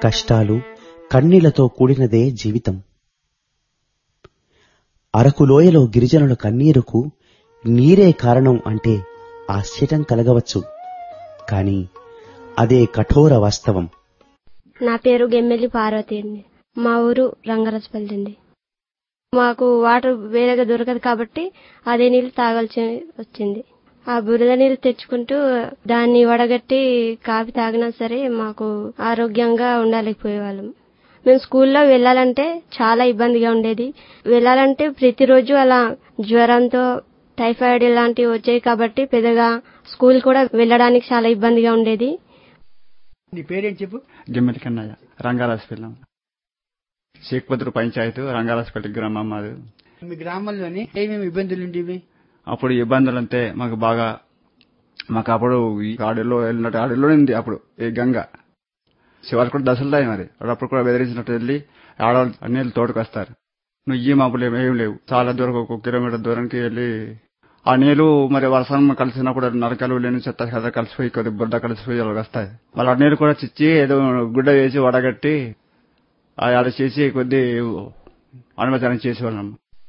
కష్టాలు కన్నీళ్లతో కూడినదే జీవితం అరకులోయలో గిరిజనుల కన్నీరుకు నీరే కారణం అంటే ఆశ్చర్యం కలగవచ్చు కాని అదే కఠోర వాస్తవం నా పేరు గెమ్మెల్లి పార్వతి అండి మా ఊరు రంగరాజపల్లి అండి మాకు వాటర్ వేరేగా దొరకదు కాబట్టి అదే నీళ్లు తాగాల్సి వచ్చింది ఆ బురద నీళ్లు తెచ్చుకుంటూ దాన్ని వడగట్టి కాఫీ తాగినా సరే మాకు ఆరోగ్యంగా ఉండలేకపోయేవాళ్ళం మేము స్కూల్లో వెళ్ళాలంటే చాలా ఇబ్బందిగా ఉండేది వెళ్ళాలంటే ప్రతిరోజు అలా జ్వరంతో టైఫాయిడ్ ఇలాంటివి వచ్చాయి కాబట్టి పెద్దగా స్కూల్ కూడా వెళ్ళడానికి చాలా ఇబ్బందిగా ఉండేది నీ పేరేం చెప్పు గిమ్మెటి కన్నయ్య రంగారాజపల్లి షేక్పత్రు పంచాయతీ రంగారాజపల్లి గ్రామం మాది మీ గ్రామంలోని ఏమేమి ఇబ్బందులు ఉండేవి అప్పుడు ఇబ్బందులు అంతే మాకు బాగా మాకు అప్పుడు ఈ ఆడిలో వెళ్ళినట్టు ఆడిలో ఉంది అప్పుడు ఈ గంగ శివాలు కూడా దశలు దాయి మరి అప్పుడు కూడా బెదిరించినట్టు వెళ్ళి ఆడవాళ్ళు నీళ్ళు తోటకు వస్తారు నువ్వు ఈ మాపులు ఏం లేవు చాలా దూరం ఒక కిలోమీటర్ దూరానికి వెళ్ళి ఆ నీళ్లు మరి వర్షం కలిసినప్పుడు నరకలు లేని చెత్త కదా కలిసిపోయి కొద్ది బుడ్డ కలిసిపోయి అలా వస్తాయి మళ్ళీ ఆ నీళ్ళు కూడా చిచ్చి ఏదో గుడ్డ వేసి వడగట్టి ఆ ఆడ చేసి కొద్ది అనుమతి చేసేవాళ్ళం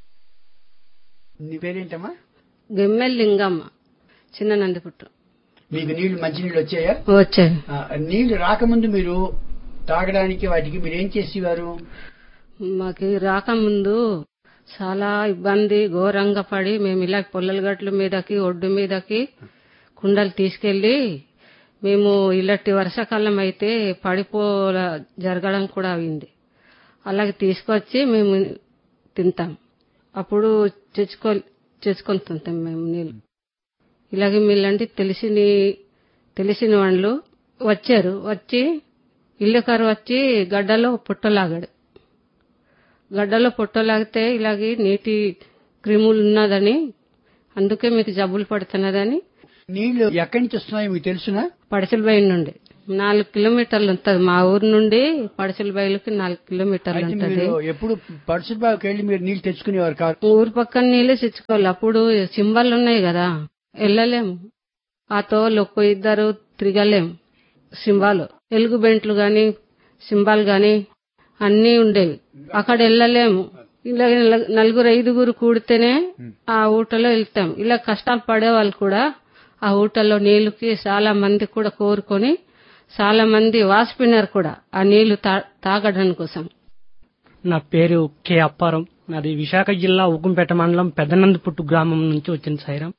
నీ పేరేంటమ్మా గెమ్మెల్ లింగమ్మ చిన్న నందిపుట్టు మీకు నీళ్లు మంచినీళ్ళు వచ్చాయా వచ్చాయి ఆ, నీళ్లు రాకముందు మీరు తాగడానికి వాటికి మీరు ఏం చేసేవారు మాకు రాకముందు చాలా ఇబ్బంది ఘోరంగా పడి మేము ఇలా పొల్లల గట్ల మీదకి ఒడ్డు మీదకి కుండలు తీసుకెళ్లి మేము ఇలాంటి వర్షాకాలం అయితే పడిపోల జరగడం కూడా అయింది అలాగే తీసుకొచ్చి మేము తింటాం అప్పుడు తెచ్చుకో తెచ్చుకొని తింటాం మేము నీళ్ళు ఇలాగే మీలాంటి తెలిసిన తెలిసిన వాళ్ళు వచ్చారు వచ్చి ఇల్లు కారు వచ్చి గడ్డలో పుట్టలాగాడు గడ్డలో పుట్టలాగితే ఇలాగే నీటి క్రిములు ఉన్నదని అందుకే మీకు జబ్బులు పడుతున్నదని నీళ్లు ఎక్కడి నుంచి వస్తున్నాయో మీకు తెలుసునా పడసల బయలు నుండి నాలుగు కిలోమీటర్లు ఉంటుంది మా ఊరు నుండి పడసల బయలుకి నాలుగు కిలోమీటర్లు అయితే ఉంటుంది మీరు ఎప్పుడు పరుశుబాబుకి వెళ్ళి మీరు నీళ్లు తెచ్చుకునేవారు కాదు ఊరు పక్కన నీళ్ళు తెచ్చుకోవాలి అప్పుడు సింబల్ ఉన్నాయి కదా వెళ్ళలేము ఆ తోలు ఒక్క ఇద్దరు తిరగలేం సింబాలు ఎలుగు బెంట్లు గాని సింబాల్ గాని అన్నీ ఉండేవి అక్కడ వెళ్ళలేము ఇలా నల- నలుగురు ఐదుగురు కూడితేనే ఆ ఊటలో వెళ్తాం ఇలా కష్టాలు పడే వాళ్ళు కూడా ఆ ఊటలో నీళ్ళకి చాలా మంది కూడా కోరుకొని చాలా మంది వాసిపోయినారు కూడా ఆ నీళ్లు తా- తాగడం కోసం నా పేరు కె అప్పారం నాది విశాఖ జిల్లా ఉక్కుంపేట మండలం పెద్దనందిపుట్టు గ్రామం నుంచి వచ్చిన సైరం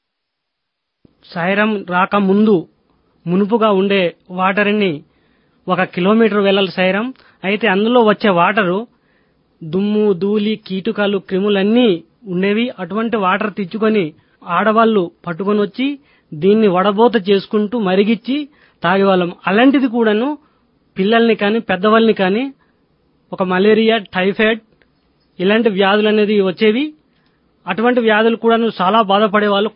సైరం రాక ముందు మునుపుగా ఉండే వాటర్ని ఒక కిలోమీటర్ వెళ్ళాలి సైరం అయితే అందులో వచ్చే వాటరు దుమ్ము ధూళి కీటకాలు క్రిములన్నీ ఉండేవి అటువంటి వాటర్ తెచ్చుకొని ఆడవాళ్లు పట్టుకొని వచ్చి దీన్ని వడబోత చేసుకుంటూ మరిగిచ్చి తాగేవాళ్ళం అలాంటిది కూడాను పిల్లల్ని కానీ పెద్దవాళ్ళని కానీ ఒక మలేరియా టైఫాయిడ్ ఇలాంటి వ్యాధులు అనేది వచ్చేవి అటువంటి వ్యాధులు కూడా చాలా బాధపడేవాళ్ళు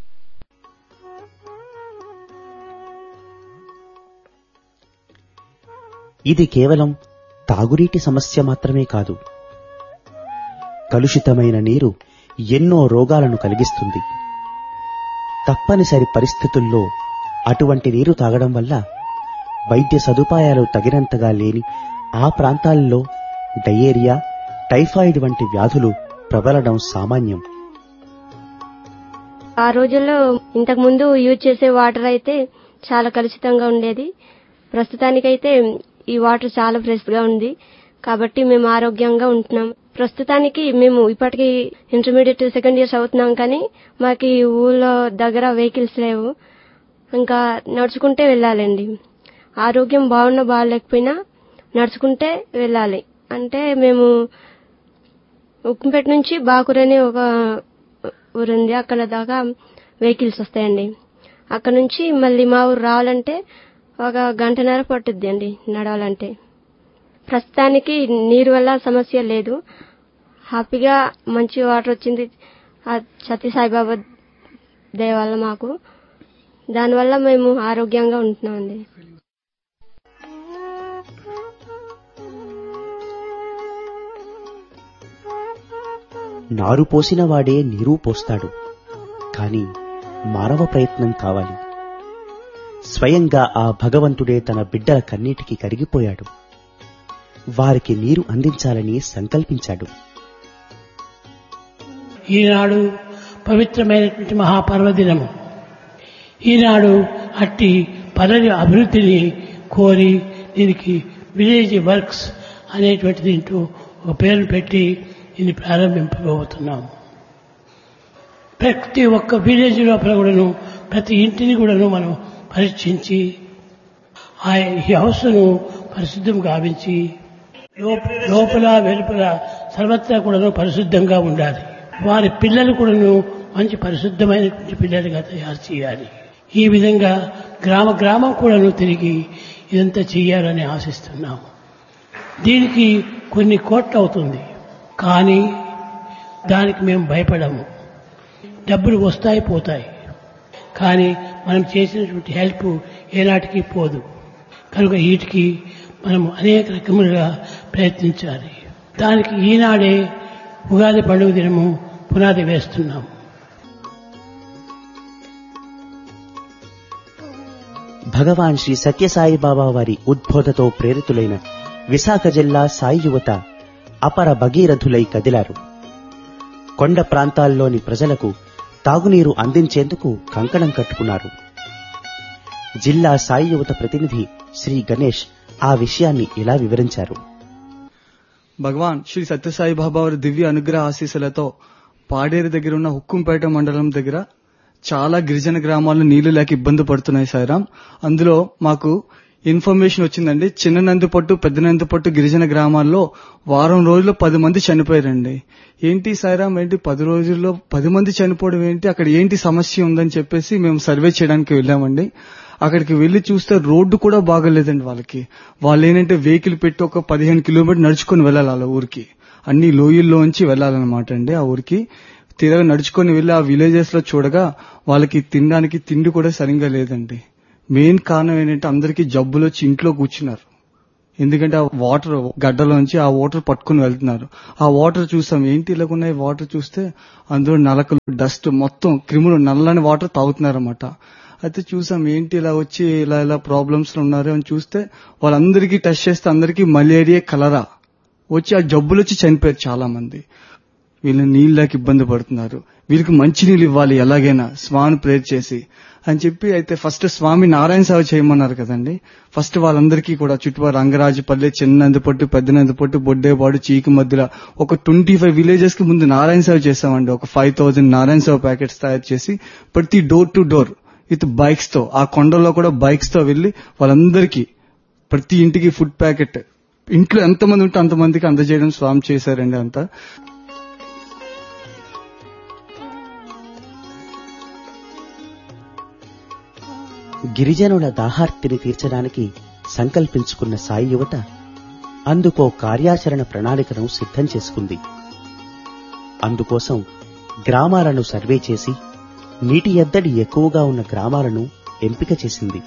ఇది కేవలం తాగునీటి సమస్య మాత్రమే కాదు కలుషితమైన నీరు ఎన్నో రోగాలను కలిగిస్తుంది తప్పనిసరి పరిస్థితుల్లో అటువంటి నీరు తాగడం వల్ల వైద్య సదుపాయాలు తగినంతగా లేని ఆ ప్రాంతాల్లో డయేరియా టైఫాయిడ్ వంటి వ్యాధులు ప్రబలడం సామాన్యం ఆ రోజుల్లో ఇంతకు ముందు యూజ్ చేసే వాటర్ అయితే చాలా కలుషితంగా ఉండేది ప్రస్తుతానికైతే ఈ వాటర్ చాలా ఫ్రెష్ గా ఉంది కాబట్టి మేము ఆరోగ్యంగా ఉంటున్నాం ప్రస్తుతానికి మేము ఇప్పటికి ఇంటర్మీడియట్ సెకండ్ ఇయర్స్ అవుతున్నాం కానీ మాకు ఈ ఊళ్ళో దగ్గర వెహికల్స్ లేవు ఇంకా నడుచుకుంటే వెళ్ళాలండి ఆరోగ్యం బాగున్నా బాగాలేకపోయినా నడుచుకుంటే వెళ్ళాలి అంటే మేము ఉక్కుంపేట నుంచి బాకుర్ అనే ఒక ఊరు ఉంది అక్కడ దాకా వెహికల్స్ వస్తాయండి అక్కడ నుంచి మళ్ళీ మా ఊరు రావాలంటే ఒక గంటన్నర పట్టుద్ది అండి నడవాలంటే ప్రస్తుతానికి నీరు వల్ల సమస్య లేదు హ్యాపీగా మంచి వాటర్ వచ్చింది ఆ సతీ సాయిబాబా దయ వల్ల మాకు దానివల్ల మేము ఆరోగ్యంగా ఉంటున్నామండి నారు పోసిన వాడే నీరు పోస్తాడు కాని మానవ ప్రయత్నం కావాలి స్వయంగా ఆ భగవంతుడే తన బిడ్డల కన్నీటికి కరిగిపోయాడు వారికి నీరు అందించాలని సంకల్పించాడు ఈనాడు పవిత్రమైనటువంటి మహాపర్వదినము ఈనాడు అట్టి పదవి అభివృద్ధిని కోరి దీనికి విలేజ్ వర్క్స్ అనేటువంటి దీంట్లో ఒక పేరు పెట్టి దీన్ని ప్రారంభింపబోతున్నాము ప్రతి ఒక్క విలేజ్ లోపల కూడాను ప్రతి ఇంటిని కూడాను మనం పరీక్షించి ఆ ఈ హౌస్ను పరిశుద్ధం గావించి లోప- లోపల వెలుపల సర్వత్రా కూడాను పరిశుద్ధంగా ఉండాలి వారి పిల్లలు కూడాను మంచి పరిశుద్ధమైనటువంటి పిల్లలుగా తయారు చేయాలి ఈ విధంగా గ్రామ గ్రామం కూడాను తిరిగి ఇదంతా చేయాలని ఆశిస్తున్నాము దీనికి కొన్ని కోట్లు అవుతుంది కానీ దానికి మేము భయపడము డబ్బులు వస్తాయి పోతాయి కానీ మనం చేసినటువంటి హెల్ప్ ఏనాటికి పోదు కనుక వీటికి మనం అనేక రకములుగా ప్రయత్నించాలి దానికి ఈనాడే ఉగాది పండుగ దినము పునాది వేస్తున్నాం భగవాన్ శ్రీ సత్యసాయి బాబా వారి ఉద్బోధతో ప్రేరితులైన విశాఖ జిల్లా సాయి యువత అపర భగీరథులై కదిలారు కొండ ప్రాంతాల్లోని ప్రజలకు తాగునీరు అందించేందుకు కంకణం కట్టుకున్నారు జిల్లా సాయి యువత ప్రతినిధి శ్రీ గణేష్ ఆ విషయాన్ని ఇలా వివరించారు భగవాన్ శ్రీ సత్యసాయి బాబా వారి దివ్య అనుగ్రహ ఆశీస్సులతో పాడేరు దగ్గర ఉన్న హుక్కుంపేట మండలం దగ్గర చాలా గిరిజన గ్రామాల్లో నీళ్లు లేక ఇబ్బంది పడుతున్నాయి సాయిరాం అందులో మాకు ఇన్ఫర్మేషన్ వచ్చిందండి చిన్న నందిపట్టు పెద్ద నందిపట్టు గిరిజన గ్రామాల్లో వారం రోజుల్లో పది మంది చనిపోయారండి ఏంటి సాయిరాం ఏంటి పది రోజుల్లో పది మంది చనిపోవడం ఏంటి అక్కడ ఏంటి సమస్య ఉందని చెప్పేసి మేము సర్వే చేయడానికి వెళ్ళామండి అక్కడికి వెళ్లి చూస్తే రోడ్డు కూడా బాగలేదండి వాళ్ళకి వాళ్ళు ఏంటంటే వెహికల్ పెట్టి ఒక పదిహేను కిలోమీటర్ నడుచుకొని వెళ్ళాలి వాళ్ళ ఊరికి అన్ని లోయల్లోంచి వెళ్ళాలన్నమాట అండి ఆ ఊరికి తీరా నడుచుకొని వెళ్ళి ఆ విలేజెస్ లో చూడగా వాళ్ళకి తినడానికి తిండి కూడా సరిగ్గా లేదండి మెయిన్ కారణం ఏంటంటే అందరికీ జబ్బులు వచ్చి ఇంట్లో కూర్చున్నారు ఎందుకంటే ఆ వాటర్ గడ్డలోంచి ఆ వాటర్ పట్టుకుని వెళ్తున్నారు ఆ వాటర్ చూసాం ఏంటి ఇలాగున్నాయి వాటర్ చూస్తే అందులో నలకలు డస్ట్ మొత్తం క్రిములు నల్లని వాటర్ తాగుతున్నారన్నమాట అయితే చూసాం ఏంటి ఇలా వచ్చి ఇలా ఇలా ప్రాబ్లమ్స్ ఉన్నారు అని చూస్తే వాళ్ళందరికీ టెస్ట్ చేస్తే అందరికీ మలేరియా కలరా వచ్చి ఆ జబ్బులు వచ్చి చనిపోయారు చాలా మంది వీళ్ళు నీళ్ళకి ఇబ్బంది పడుతున్నారు వీళ్ళకి మంచి నీళ్ళు ఇవ్వాలి ఎలాగైనా స్వామి ప్రేర్ చేసి అని చెప్పి అయితే ఫస్ట్ స్వామి నారాయణ సేవ చేయమన్నారు కదండి ఫస్ట్ వాళ్ళందరికీ కూడా చుట్టుపక్కల రంగరాజుపల్లి చిన్న నందిపట్టు పెద్ద నందిపట్టు బొడ్డేపాడు చీకి మధ్యలో ఒక ట్వంటీ ఫైవ్ విలేజెస్ కి ముందు నారాయణ సేవ చేసామండి ఒక ఫైవ్ థౌసండ్ నారాయణ సేవ ప్యాకెట్స్ తయారు చేసి ప్రతి door to door with bikes తో ఆ కొండల్లో కూడా బైక్స్ తో వెళ్లి వాళ్ళందరికీ ప్రతి ఇంటికి ఫుడ్ ప్యాకెట్ ఇంట్లో ఎంతమంది ఉంటే అంతమందికి అందజేయడం స్వామి చేశారండి అంతా గిరిజనుల దాహార్తిని తీర్చడానికి సంకల్పించుకున్న సాయి యువత అందుకో కార్యాచరణ ప్రణాళికను సిద్ధం చేసుకుంది అందుకోసం గ్రామాలను సర్వే చేసి నీటి ఎద్దడి ఎక్కువగా ఉన్న గ్రామాలను ఎంపిక చేసింది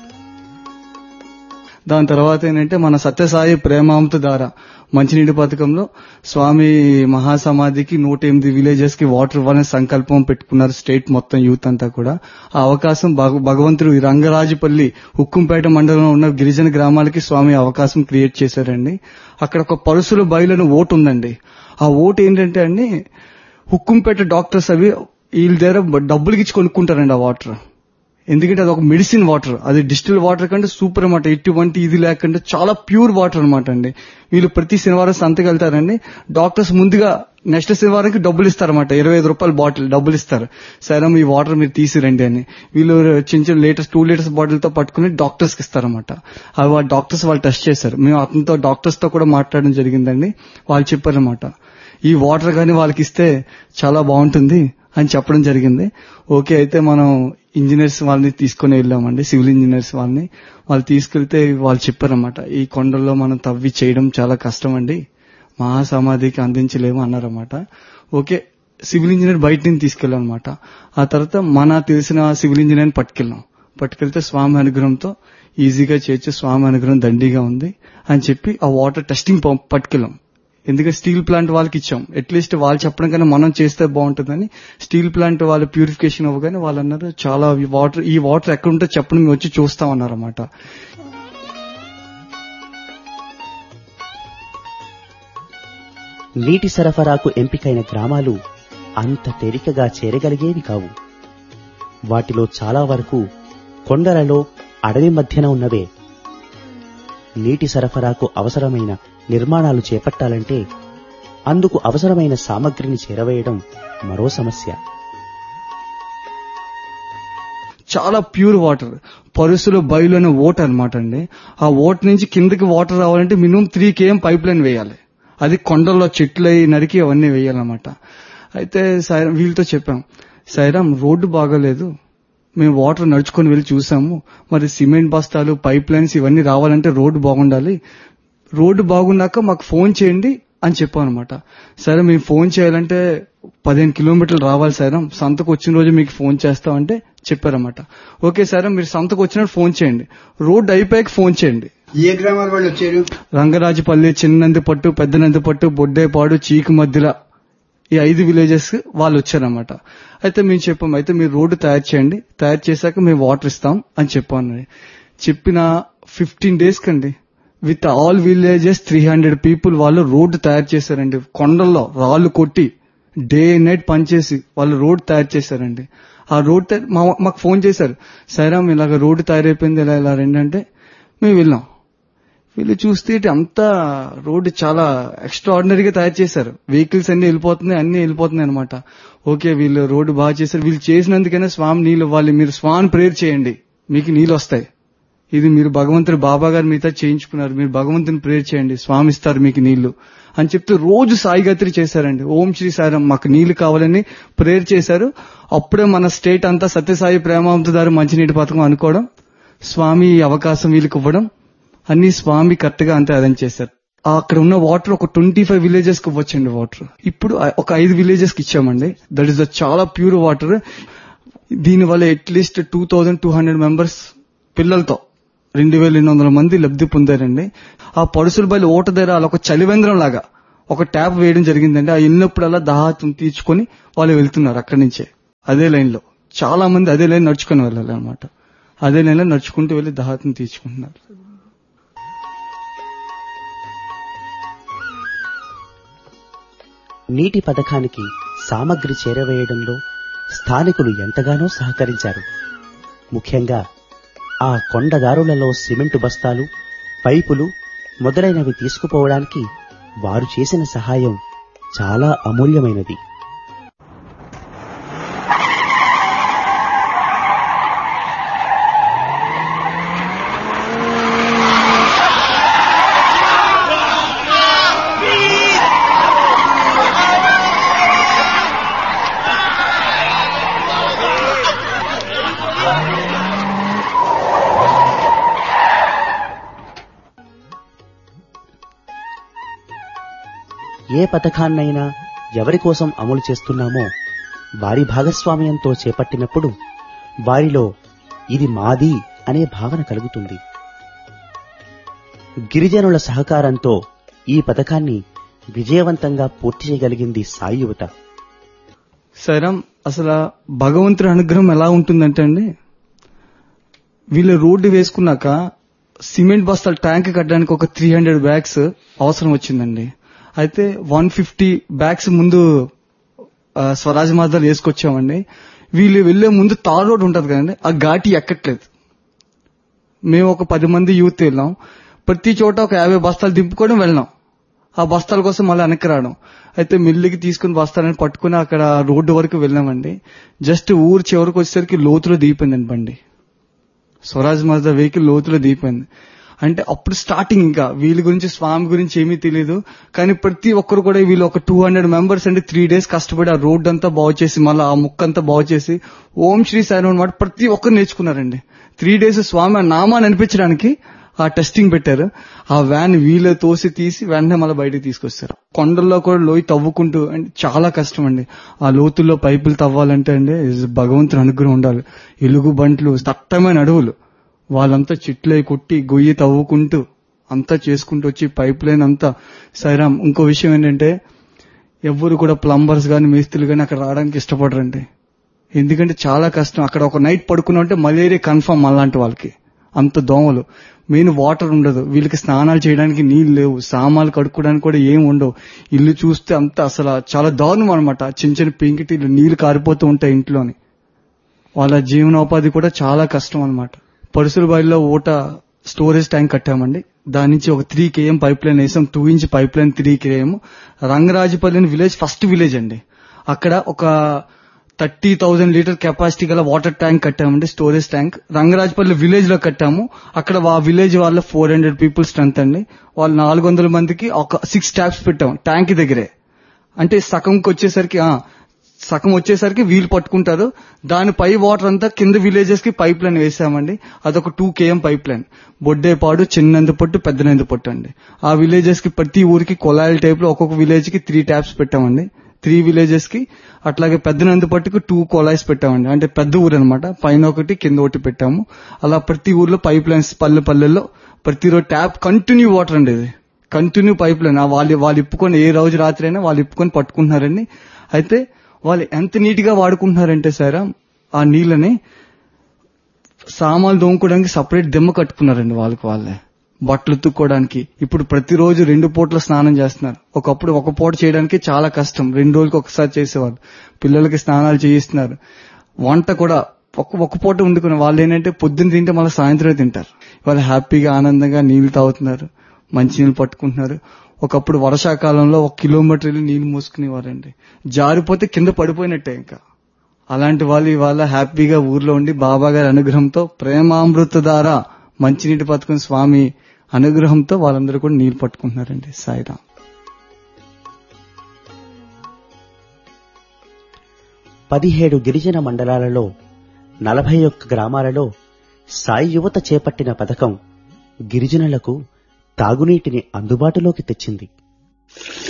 దాని తర్వాత ఏంటంటే మన సత్యసాయి ప్రేమామృత ద్వారా మంచినీటి పథకంలో స్వామి మహాసమాధికి నూట ఎనిమిది విలేజెస్ కి వాటర్ ఇవ్వాలని సంకల్పం పెట్టుకున్నారు స్టేట్ మొత్తం యూత్ అంతా కూడా ఆ అవకాశం భగ- భగవంతుడు ఈ రంగరాజుపల్లి హుక్కుంపేట మండలంలో ఉన్న గిరిజన గ్రామాలకి స్వామి అవకాశం క్రియేట్ చేశారండి అక్కడ ఒక పరుసుల బయలును ఓటు ఉందండి ఆ ఓటు ఏంటంటే అండి హుక్కుంపేట డాక్టర్స్ అవి వీళ్ళ దగ్గర డబ్బులకి ఇచ్చి కొనుక్కుంటారండి ఆ వాటర్ ఎందుకంటే అది ఒక మెడిసిన్ వాటర్ అది డిస్టిల్ వాటర్ కంటే సూపర్ అనమాట ఎటువంటి ఇది లేకుండా చాలా ప్యూర్ వాటర్ అనమాట అండి వీళ్ళు ప్రతి శనివారం సంతకి వెళ్తారండి డాక్టర్స్ ముందుగా నెక్స్ట్ శనివారంకి డబ్బులు ఇస్తారన్నమాట ఇరవై ఐదు రూపాయల బాటిల్ డబ్బులు ఇస్తారు సరే ఈ వాటర్ మీరు తీసిరండి అని వీళ్ళు చిన్న చిన్న లీటర్స్ టూ లీటర్స్ బాటిల్ తో పట్టుకుని డాక్టర్స్ కి ఇస్తారన్నమాట అవి ఆ డాక్టర్స్ వాళ్ళు టెస్ట్ చేశారు మేము అతనితో డాక్టర్స్ తో కూడా మాట్లాడడం జరిగిందండి వాళ్ళు చెప్పారన్నమాట ఈ వాటర్ కానీ వాళ్ళకి ఇస్తే చాలా బాగుంటుంది అని చెప్పడం జరిగింది ఓకే అయితే మనం ఇంజనీర్స్ వాళ్ళని తీసుకొని వెళ్ళామండి సివిల్ ఇంజనీర్స్ వాళ్ళని వాళ్ళు తీసుకెళ్తే వాళ్ళు చెప్పారన్నమాట ఈ కొండల్లో మనం తవ్వి చేయడం చాలా కష్టం అండి మహాసమాధికి అందించలేము అన్నారన్నమాట ఓకే సివిల్ ఇంజనీర్ బయట నుంచి తీసుకెళ్ళామన్నమాట ఆ తర్వాత మన తెలిసిన సివిల్ ఇంజనీర్ని పట్టుకెళ్ళాం పట్టుకెళ్తే స్వామి అనుగ్రహంతో ఈజీగా చేయొచ్చు స్వామి అనుగ్రహం దండిగా ఉంది అని చెప్పి ఆ వాటర్ టెస్టింగ్ పం- పట్టుకెళ్ళాం ఎందుకంటే స్టీల్ ప్లాంట్ వాళ్ళకి ఇచ్చాం అట్లీస్ట్ వాళ్ళు చెప్పడం కన్నా మనం చేస్తే బాగుంటుందని స్టీల్ ప్లాంట్ వాళ్ళ ప్యూరిఫికేషన్ అవ్వగానే వాళ్ళు అన్నారు చాలా వాటర్ ఈ వాటర్ ఎక్కడ ఉంటే చెప్పండి మేము వచ్చి చూస్తాం అన్నారన్నమాట నీటి సరఫరాకు ఎంపికైన గ్రామాలు అంత తేలికగా చేరగలిగేవి కావు వాటిలో చాలా వరకు కొండలలో అడవి మధ్యన ఉన్నవే నీటి సరఫరాకు అవసరమైన నిర్మాణాలు చేపట్టాలంటే అందుకు అవసరమైన సామగ్రిని చేరవేయడం మరో సమస్య చాలా ప్యూర్ వాటర్ పరుసులో బయలు అనే ఓట్ అనమాట అండి ఆ ఓట్ నుంచి కిందకి వాటర్ రావాలంటే minimum three KM pipe line వేయాలి అది కొండల్లో చెట్లు అయి నరికి అవన్నీ వేయాలన్నమాట అయితే సైరా వీళ్ళతో చెప్పాం సైరామ్ రోడ్డు బాగోలేదు మేము వాటర్ నడుచుకొని వెళ్ళి చూసాము మరి సిమెంట్ బస్తాలు పైప్ లైన్స్ ఇవన్నీ రావాలంటే రోడ్డు బాగుండాలి రోడ్డు బాగున్నాక మాకు ఫోన్ చేయండి అని చెప్పాం అనమాట సరే మేము ఫోన్ చేయాలంటే పదిహేను కిలోమీటర్లు రావాలి సార్ సంతకు వచ్చిన రోజు మీకు ఫోన్ చేస్తామంటే చెప్పారన్నమాట ఓకే సార్ మీరు సంతకు వచ్చినట్టు ఫోన్ చేయండి రోడ్డు అయిపోయాక ఫోన్ చేయండి ఏ గ్రామాల వాళ్ళు వచ్చారు రంగరాజపల్లి చిన్నందిపట్టు పెద్దనందిపట్టు బొడ్డేపాడు చీకు మధ్యల ఈ ఐదు విలేజెస్ వాళ్ళు వచ్చారన్నమాట అయితే మేము చెప్పాం అయితే మీరు రోడ్డు తయారు చేయండి తయారు చేశాక మేము వాటర్ ఇస్తాం అని చెప్పాను చెప్పిన ఫిఫ్టీన్ డేస్ కండి with all villages three hundred people వాళ్ళు రోడ్డు తయారు చేశారండి కొండల్లో రాళ్ళు కొట్టి డే నైట్ పనిచేసి వాళ్ళు రోడ్ తయారు చేశారండి ఆ రోడ్ తయారు- మా- మాకు ఫోన్ చేశారు సైరామ్ ఇలాగ రోడ్డు తయారైపోయింది ఇలా ఇలా రండి అంటే మేము వెళ్ళాం వీళ్ళు చూస్తే ఇటు అంతా రోడ్డు చాలా ఎక్స్ట్రా ఆర్డినరీగా తయారు చేశారు వెహికల్స్ అన్ని వెళ్ళిపోతున్నాయి అన్ని వెళ్ళిపోతున్నాయి అనమాట ఓకే వీళ్ళు రోడ్డు బాగా చేశారు వీళ్ళు చేసినందుకైనా స్వామి నీళ్ళు ఇవ్వాలి మీరు స్వామి ప్రేయర్ చేయండి మీకు నీళ్ళు వస్తాయి ఇది మీరు భగవంతుడు బాబా గారు మీతో చేయించుకున్నారు మీరు భగవంతుని ప్రేయర్ చేయండి స్వామి ఇస్తారు మీకు నీళ్లు అని చెప్తూ రోజు సాయిగాత్రి చేశారండి ఓం శ్రీ సాయిరాం మాకు నీళ్లు కావాలని ప్రేయర్ చేశారు అప్పుడే మన స్టేట్ అంతా సత్యసాయి ప్రేమాంతదారు మంచినీటి పథకం అనుకోవడం స్వామి ఈ అవకాశం వీళ్ళకి ఇవ్వడం అన్ని స్వామి కరెక్ట్ గా అంతే అరేంజ్ చేశారు ఆ అక్కడ ఉన్న వాటర్ ఒక ట్వంటీ ఫైవ్ విలేజెస్ కి ఇవ్వచ్చండి వాటర్ ఇప్పుడు ఆ- ఒక ఐదు విలేజెస్ కి ఇచ్చామండి దట్ ఈస్ ద చాలా ప్యూర్ వాటర్ దీని వల్ల at least two thousand two hundred members పిల్లలతో రెండు వేల ఎనిమిది వందల మంది లబ్ధి పొందారండి ఆ పడుసుల బయలు ఓట దగ్గర అలా ఒక చలివేంద్రం లాగా ఒక ట్యాప్ వేయడం జరిగిందండి ఆ వెళ్ళినప్పుడల్లా దాహాతం తీర్చుకొని వాళ్ళు వెళ్తున్నారు అక్కడి నుంచే అదే లైన్ లో చాలా మంది అదే లైన్ నడుచుకొని వెళ్ళాలి అనమాట అదే లైన్ లో నడుచుకుంటూ వెళ్లి దాహాతం తీర్చుకుంటున్నారు నీటి పథకానికి సామగ్రి చేరవేయడంలో స్థానికులు ఎంతగానో సహకరించారు ముఖ్యంగా ఆ కొండదారులలో సిమెంటు బస్తాలు పైపులు మొదలైనవి తీసుకుపోవడానికి వారు చేసిన సహాయం చాలా అమూల్యమైనది ఏ పథకాన్నైనా ఎవరి కోసం అమలు చేస్తున్నామో వారి భాగస్వామ్యంతో చేపట్టినప్పుడు వారిలో ఇది మాది అనే భావన కలుగుతుంది గిరిజనుల సహకారంతో ఈ పథకాన్ని విజయవంతంగా పూర్తి చేయగలిగింది సాయి యువత సైరాం అసలు ఆ భగవంతుడి అనుగ్రహం ఎలా ఉంటుందంటే అండి వీళ్ళు రోడ్డు వేసుకున్నాక సిమెంట్ బస్తాల ట్యాంక్ కట్టడానికి ఒక త్రీ హండ్రెడ్ బ్యాగ్స్ అవసరం వచ్చిందండి అయితే వన్ ఫిఫ్టీ బ్యాగ్స్ ముందు ఆ, స్వరాజ్ మాదాలు వేసుకొచ్చామండి వీళ్ళు వెళ్లే ముందు తార్ రోడ్ ఉంటది కదండి ఆ ఘాటి ఎక్కట్లేదు మేము ఒక పది మంది యూత్ వెళ్ళాం ప్రతి చోట ఒక యాభై బస్తాలు దింపుకోవడం వెళ్ళాం ఆ బస్తాల కోసం మళ్ళీ వెనక్కి రావడం అయితే మిల్లుకి తీసుకుని బస్తాలని పట్టుకుని అక్కడ రోడ్డు వరకు వెళ్ళామండి జస్ట్ ఊరు చివరికి వచ్చేసరికి లోతులో దిగిపోయిందండి బండి స్వరాజ్ మజదా వెహికల్ లోతులో దిగిపోయింది అంటే అప్పుడు స్టార్టింగ్ ఇంకా వీళ్ళ గురించి స్వామి గురించి ఏమీ తెలియదు కానీ ప్రతి ఒక్కరు కూడా వీళ్ళు ఒక టూ హండ్రెడ్ మెంబర్స్ అండి త్రీ డేస్ కష్టపడి ఆ రోడ్ అంతా బాగు చేసి మళ్ళీ ఆ ముక్క అంతా బాగు చేసి ఓం శ్రీ సాయి అనమాట ప్రతి ఒక్కరు నేర్చుకున్నారండి త్రీ డేస్ స్వామి ఆ నామాన్ని అనిపించడానికి ఆ టెస్టింగ్ పెట్టారు ఆ వ్యాన్ వీళ్ళ తోసి తీసి వెంటనే మళ్ళీ బయటకు తీసుకొస్తారు కొండల్లో కూడా లోయి తవ్వుకుంటూ అంటే చాలా కష్టం అండి ఆ లోతుల్లో పైపులు తవ్వాలంటే అండి is భగవంతుని అనుగ్రహం ఉండాలి ఎలుగు బంట్లు దట్టమైన అడవులు వాళ్ళంతా చెట్లే కొట్టి గొయ్యి తవ్వుకుంటూ అంతా చేసుకుంటూ వచ్చి పైప్ లైన్ అంతా సైరామ్ ఇంకో విషయం ఏంటంటే ఎవ్వరు కూడా ప్లంబర్స్ గాని మేస్త్రులు గాని అక్కడ రావడానికి ఇష్టపడరండి ఎందుకంటే చాలా కష్టం అక్కడ ఒక నైట్ పడుకున్నా అంటే మలేరియా కన్ఫర్మ్ అలాంటి వాళ్ళకి అంత దోమలు మెయిన్ వాటర్ ఉండదు వీళ్ళకి స్నానాలు చేయడానికి నీళ్లు లేవు సామాన్లు కడుక్కోవడానికి కూడా ఏం ఉండవు ఇల్లు చూస్తే అంత అసలు చాలా దారుణం అనమాట చిన్న చిన్న పెంకిటీలు నీళ్లు కారిపోతూ ఉంటాయి ఇంట్లోని వాళ్ళ జీవనోపాధి కూడా చాలా కష్టం అనమాట పరుసుల బావిలో ఊట స్టోరేజ్ ట్యాంక్ కట్టామండి దాని నుంచి ఒక త్రీ కేఎం పైప్ లైన్ వేసాం two inch pipe line three KM Rangarajapalli village first village అండి అక్కడ ఒక థర్టీ థౌజండ్ లీటర్ కెపాసిటీ గల వాటర్ ట్యాంక్ కట్టామండి స్టోరేజ్ ట్యాంక్ రంగరాజపల్లి విలేజ్ లో కట్టాము అక్కడ ఆ విలేజ్ వాళ్ళ ఫోర్ హండ్రెడ్ పీపుల్ స్ట్రెంత్ అండి వాళ్ళు నాలుగు వందల మందికి ఒక సిక్స్ ట్యాప్స్ పెట్టాము ట్యాంక్ దగ్గరే అంటే సగంకి వచ్చేసరికి ఆ, సగం వచ్చేసరికి వీలు పట్టుకుంటారు దాని పై వాటర్ అంతా కింద విలేజెస్ కి పైప్ లైన్ వేసామండి అదొక two KM pipe line Boddepadu Chinnandupattu Peddanandupattu అండి ఆ విలేజెస్ కి ప్రతి ఊరికి కొలాయిల టైప్ లో ఒక్కొక్క విలేజ్ కి త్రీ ట్యాప్స్ పెట్టామండి త్రీ విలేజెస్ కి అట్లాగే పెద్దనందుపట్టుకు టూ కొలాయిస్ పెట్టామండి అంటే పెద్ద ఊరు అనమాట పైన ఒకటి కింద ఒకటి పెట్టాము అలా ప్రతి ఊర్లో పైప్ లైన్స్ పల్లె పల్లెల్లో ప్రతిరోజు ట్యాప్ కంటిన్యూ వాటర్ అండి ఇది కంటిన్యూ పైప్ లైన్ ఆ వాళ్ళు వాళ్ళు ఇప్పుకొని ఏ రోజు రాత్రి అయినా వాళ్ళు ఇప్పుకొని పట్టుకుంటున్నారండి అయితే వాళ్ళు ఎంత నీట్ గా వాడుకుంటున్నారంటే సార్ ఆ నీళ్ళని సామాన్లు దోముకోవడానికి సపరేట్ దిమ్మ కట్టుకున్నారండి వాళ్ళకి వాళ్ళే బట్టలు ఉతుక్కోవడానికి ఇప్పుడు ప్రతిరోజు రెండు పూట్ల స్నానం చేస్తున్నారు ఒకప్పుడు ఒక పూట చేయడానికి చాలా కష్టం రెండు రోజులకి ఒకసారి చేసేవాళ్ళు పిల్లలకి స్నానాలు చేయిస్తున్నారు వంట కూడా ఒక ఒక పూట వండుకునే వాళ్ళు ఏంటంటే పొద్దున్న తింటే మళ్ళీ సాయంత్రం తింటారు వాళ్ళు హ్యాపీగా ఆనందంగా నీళ్లు తాగుతున్నారు మంచి నీళ్ళు పట్టుకుంటున్నారు ఒకప్పుడు వర్షాకాలంలో ఒక కిలోమీటర్ వెళ్ళి నీళ్లు మూసుకునేవారండి జారిపోతే కింద పడిపోయినట్టే ఇంకా అలాంటి వాళ్ళు ఇవాళ హ్యాపీగా ఊర్లో ఉండి బాబా గారి అనుగ్రహంతో ప్రేమామృత ద్వారా మంచినీటి పథకం స్వామి అనుగ్రహంతో వాళ్ళందరూ కూడా నీళ్లు పట్టుకుంటున్నారండి సాయిరాం పదిహేడు గిరిజన మండలాలలో నలభై ఒక్క గ్రామాలలో సాయి యువత చేపట్టిన పథకం గిరిజనులకు తాగునీటిని అందుబాటులోకి తెచ్చింది